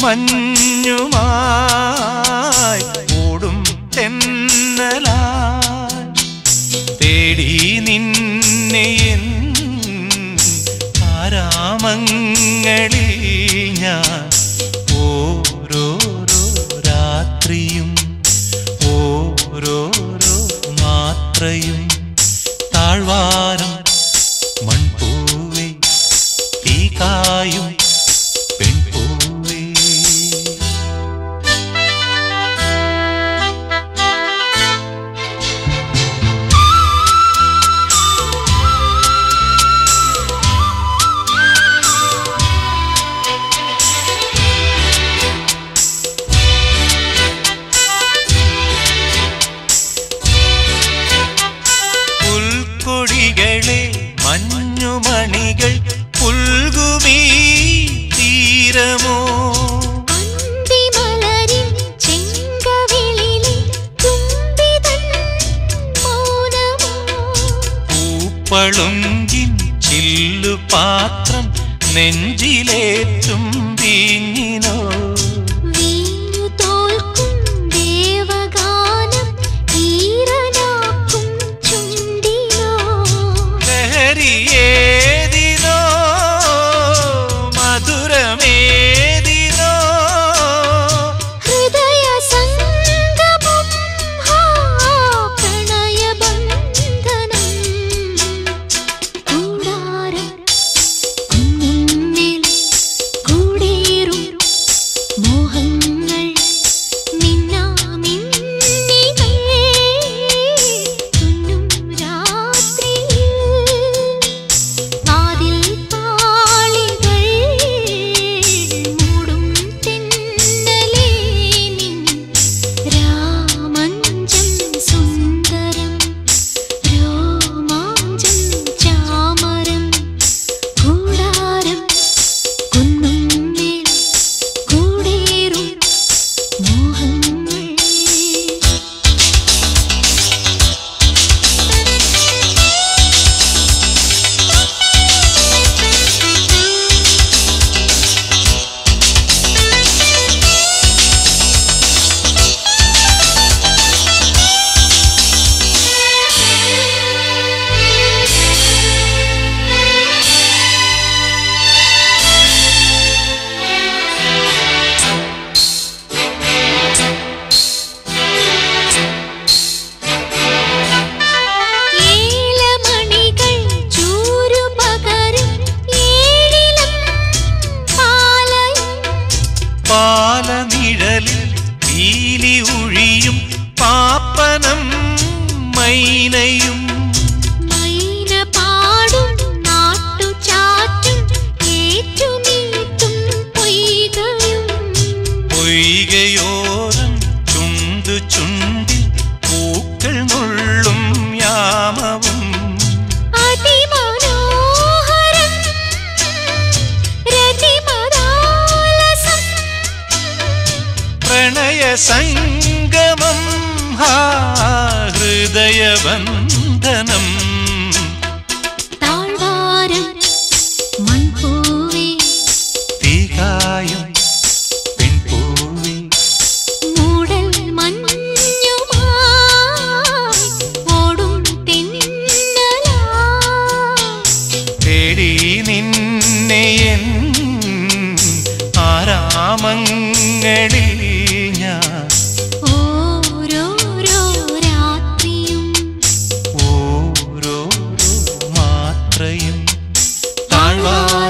മഞ്ഞുമായി ഓടും തെന്നലായി തേടി നിന്നെ എൻ ആരാമങ്ങളിൽ ഞാൻ ഓരോരോ രാത്രിയും ഓരോരോ മാത്രയും താഴ്വാരം മൺപൂവേ തീകായും പെൺപൂവേ പുൽക്കൊടികളെ മഞ്ഞുമണികൾ പുൽകുമീ തീരമോ അന്തിമലരിൻ ചെങ്കവിളിലെ തുമ്പിതൻ മൗനമോ പൂപ്പളുങ്കിൻ ചില്ലുപാത്രം നെഞ്ചിലേറ്റും വീഞ്ഞിനോ വീഞ്ഞു തോൽക്കും ദേവഗാനം ഈറനാക്കും ചുണ്ടിനോ ലഹരിയേതിനോ മധുരമേതിനോ ഹൃദയ സംഗമം ഹാ പ്രണയബന്ധനം കൂടാരം കുന്നിന്മേൽ കൂടേറും മോഹങ്ങൾ മിന്നാമിന്നികൾ തുന്നും രാത്രിയിൽ വാതിൽ പാളികൾ മൂടും തെന്നലേ നിൻ രാമഞ്ചം സുന്ദരം രോമാഞ്ചം ചാമരം കൂടാരം കുന്നുമ്മേൽ കൂടേറും മോഹങ്ങൾ ഏലമണികൾ ചൂരുപകരും ഏഴിലം പാലയും പാലനിഴലിൽ പീലി ഉഴിയും പാപ്പനം മൈനയും മൈന പാടും നാട്ടുചാറ്റും ഏറ്റുനീട്ടും പൊയ്കയും പൊയ്കയോരം ചുണ്ടു ചുണ്ടിൽ പൂക്കൾ നുള്ളും യാമവും അതിമനോഹരം രതിമദാലസം പ്രണയ സംഗമം ഹാ ഹൃദയബന്ധനം താഴ്വാരം മൺപൂവേ തീകായും പെൺപൂവി മൂടൽ മഞ്ഞുമായി ഓടും തെന്നലായി തേടി നിന്നെ എൻ ആരാമങ്ങളിൽ ഞാൻ ഓരോരോ രാത്രിയും ഓരോരോ മാത്രയും താഴ്വാ